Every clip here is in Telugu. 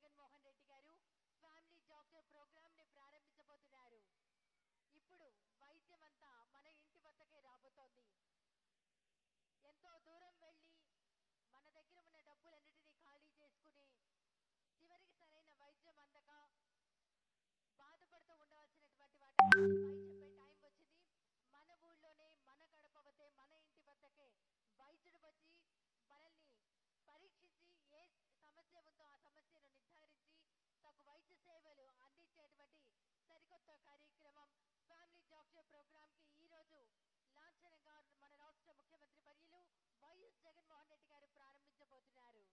జగన్మోహన్ రెడ్డి గారు ఫ్యామిలీ డాక్టర్ ప్రోగ్రామ్ ని ప్రారంభించబోతున్నారు ఇప్పుడు వైద్యం అంతా మన ఇంటి వద్దకే రాబోతోంది ఎంతో దూరం వెళ్ళి మన దగ్గర ఉన్న డబ్బులన్నిటినీ ఖాళీ చేసుకుని చివరికి సరైన వైద్యం అందక బాధపడుతూ ఉండవలసినటువంటి వాటి చెప్పే టైం వచ్చింది మన ఊళ్ళోనే మన గడప వద్దే మన ఇంటి వద్దకే వైద్యుడు వచ్చి మనల్ని పరీక్షించి ఏ సమస్య ఉందో ఆ సమస్యను నిర్ధారించి తగు వైద్య సేవలు అందించేటువంటి సరికొత్త కార్యక్రమం ఫ్యామిలీ డాక్టర్ ప్రోగ్రామ్ కి ఈ రోజు లాంఛనంగా మన రాష్ట్ర ముఖ్యమంత్రి వర్యులు వైఎస్ జగన్మోహన్ రెడ్డి గారు ప్రారంభించబోతున్నారు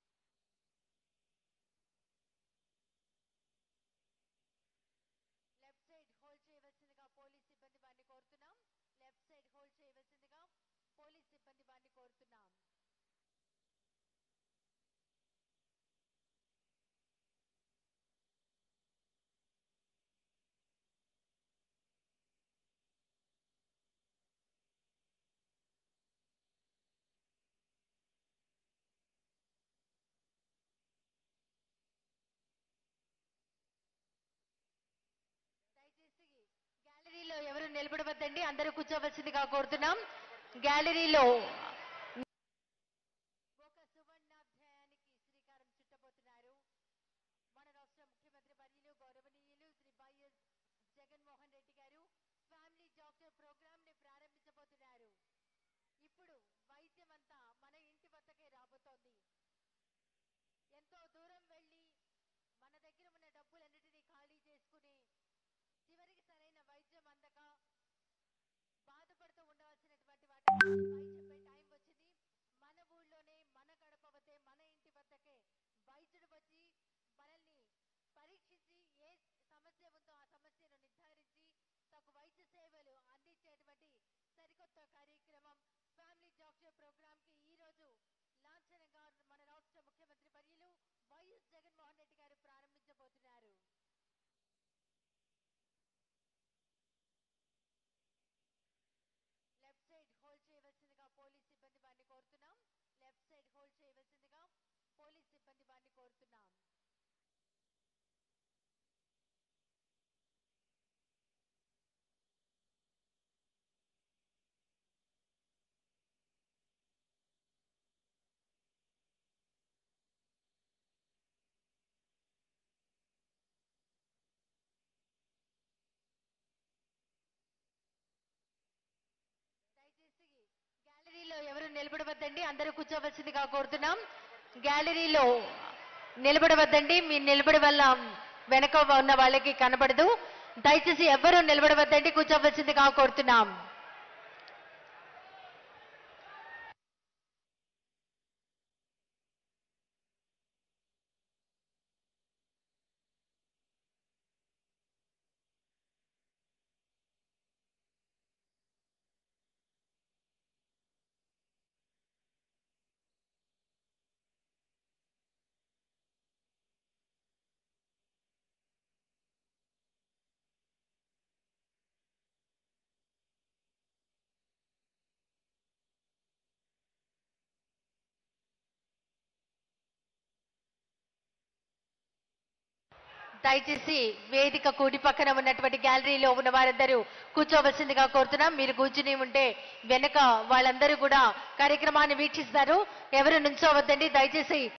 లెఫ్ట్ సైడ్ హోల్డ్ చేయవలసిందిగా పోలీస్ సిబ్బంది వారిని కోరుతున్నాం లెఫ్ట్ సైడ్ హోల్డ్ చేయవలసిందిగా పోలీస్ సిబ్బంది వారిని కోరుతున్నాం దయచేసి గ్యాలరీలో ఎవరు నిలబడవద్దండి అందరూ కూర్చోవలసిందిగా కోరుతున్నాం గ్యాలరీలో ఒక సువర్ణాధ్యాయానికి శ్రీకారం చుట్టబోతున్నారు మన రాష్ట్ర ముఖ్యమంత్రి వర్యులు గౌరవనీయులు శ్రీ వైఎస్ జగన్మోహన్ రెడ్డి గారు ఫ్యామిలీ డాక్టర్ ప్రోగ్రామ్ ని ప్రారంభించబోతున్నారు ఇప్పుడు వైద్యం అంతా మన ఇంటి వద్దకే రాబోతోంది ఎంతో దూరం వెళ్ళి మన దగ్గర ఉన్న డబ్బులన్నిటినీ ఖాళీ చేసుకుని చివరికి సరైన వైద్యం అందక బాధపడుతూ ఉండవలసినటువంటి వాటి చెప్పే టైం వచ్చింది మన ఊళ్ళోనే మన గడప వద్దే మన ఇంటి వద్దకే వైద్యుడు వచ్చి మనల్ని పరీక్షించి ఏ సమస్య ఉందో ఆ సమస్యను నిర్ధారించి తగు వైద్య సేవలు అందించేటువంటి సరికొత్త కార్యక్రమం ఫ్యామిలీ డాక్టర్ ప్రోగ్రామ్ కి ఈ రోజు లాంఛనంగా మన రాష్ట్ర ముఖ్యమంత్రి వర్యులు వైఎస్ జగన్మోహన్ రెడ్డి గారు ప్రారంభించబోతున్నారు లెఫ్ట్ సైడ్ హోల్డ్ చేయవలసిందిగా పోలీస్ సిబ్బంది వారిని కోరుతున్నాం లెఫ్ట్ సైడ్ హోల్డ్ చేయవలసిందిగా పోలీస్ సిబ్బంది వారిని కోరుతున్నాం దయచేసి గ్యాలరీలో ఎవరు నిలబడవద్దండి అందరూ కూర్చోవలసిందిగా కోరుతున్నాం గ్యాలరీలో నిలబడవద్దండి మీ నిలబడి వల్ల వెనక ఉన్న వాళ్ళకి కనబడదు దయచేసి ఎవరు నిలబడవద్దండి కూర్చోవలసిందిగా కోరుతున్నాం దయచేసి వేదిక కూడి పక్కన ఉన్నటువంటి గ్యాలరీలో ఉన్న వారందరూ కూర్చోవలసిందిగా కోరుతున్నాం మీరు కూర్చుని ఉంటే వెనక వాళ్ళందరూ కూడా కార్యక్రమాన్ని వీక్షిస్తారు ఎవరు నుంచోవద్దండి దయచేసి